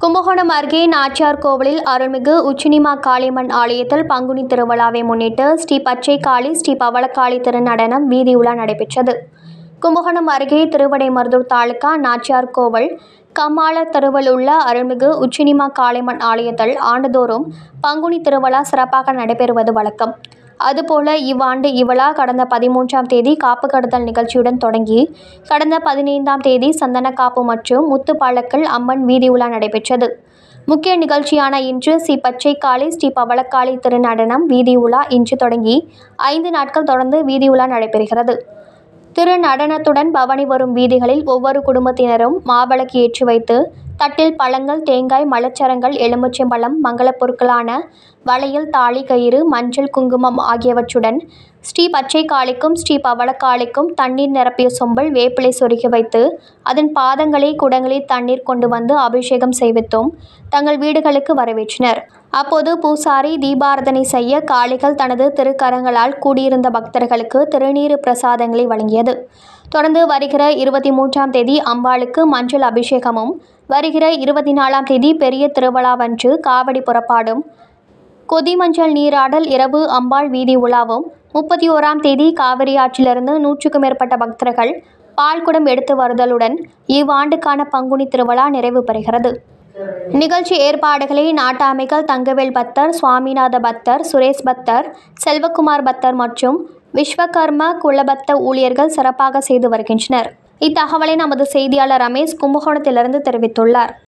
கும்பகோணம் அருகே நாச்சியார் கோவிலில் அருள்மிகு உச்சினிமா காளியம்மன் ஆலயத்தில் பங்குனி திருவிழாவை முன்னிட்டு ஸ்ரீ பச்சை காளி ஸ்ரீ பவளக்காளி திருநடனம் வீதி உலா நடைபெற்றது கும்பகோணம் அருகே திருவடைமருதூர் தாலுகா நாச்சியார் கோவில் கம்மாளர் தெருவில் உள்ள அருள்மிகு உச்சினிமா காளியம்மன் ஆலயத்தில் ஆண்டுதோறும் பங்குனி திருவிழா சிறப்பாக நடைபெறுவது வழக்கம் அதுபோல இவ்வாண்டு இவ்விழா கடந்த பதிமூன்றாம் தேதி காப்பு கடுதல் நிகழ்ச்சியுடன் தொடங்கி கடந்த பதினைந்தாம் தேதி சந்தன காப்பு மற்றும் முத்து பாலக்கல் அம்மன் வீதி உலா நடைபெற்றது முக்கிய நிகழ்ச்சியான இன்று ஸ்ரீ பச்சை காளி ஸ்ரீ பவளக்காளி திருநடனம் வீதி உலா இன்று தொடங்கி ஐந்து நாட்கள் தொடர்ந்து வீதி உலா நடைபெறுகிறது திரு நடனத்துடன் பவனி வரும் வீதிகளில் ஒவ்வொரு குடும்பத்தினரும் மாவிளக்கு ஏற்றி வைத்து தட்டில் பழங்கள் தேங்காய் மலச்சரங்கள் எலுமிச்சம்பழம் மங்களப் பொருட்களான வளையல் தாலி கயிறு மஞ்சள் குங்குமம் ஆகியவற்றுடன் ஸ்ரீ பச்சை காளிக்கும் ஸ்ரீ பவளக்காளிக்கும் தண்ணீர் நிரப்பிய சொம்பல் வேப்பிலை சொருகி வைத்து அதன் பாதங்களை குடங்களில் தண்ணீர் கொண்டு வந்து அபிஷேகம் செய்வித்தும் தங்கள் வீடுகளுக்கு வரவேற்றனர் அப்போது பூசாரி தீபாரதனை செய்ய காளிகள் தனது திருக்கரங்களால் கூடியிருந்த பக்தர்களுக்கு திருநீறு பிரசாதங்களை வழங்கியது தொடர்ந்து வருகிற இருபத்தி மூன்றாம் தேதி அம்பாளுக்கு மஞ்சள் அபிஷேகமும் வருகிற இருபத்தி நாலாம் தேதி பெரிய திருவிழாவன்று காவடி புறப்பாடும் கொதிமஞ்சள் நீராடல் இரவு அம்பாள் வீதி உலாவும் முப்பத்தி ஓராம் தேதி காவிரி ஆற்றிலிருந்து நூற்றுக்கும் மேற்பட்ட பக்தர்கள் பால்குடம் எடுத்து வருதலுடன் இவ்வாண்டுக்கான பங்குனி திருவிழா நிறைவு பெறுகிறது நிகழ்ச்சி ஏற்பாடுகளை நாட்டாமைகள் தங்கவேல் பத்தர் சுவாமிநாத பத்தர் சுரேஷ் பத்தர் செல்வகுமார் பத்தர் மற்றும் விஸ்வகர்ம குலபத்த ஊழியர்கள் சிறப்பாக செய்து வருகின்றனர் இத்தகவலை நமது செய்தியாளர் ரமேஷ் கும்பகோணத்திலிருந்து தெரிவித்துள்ளார்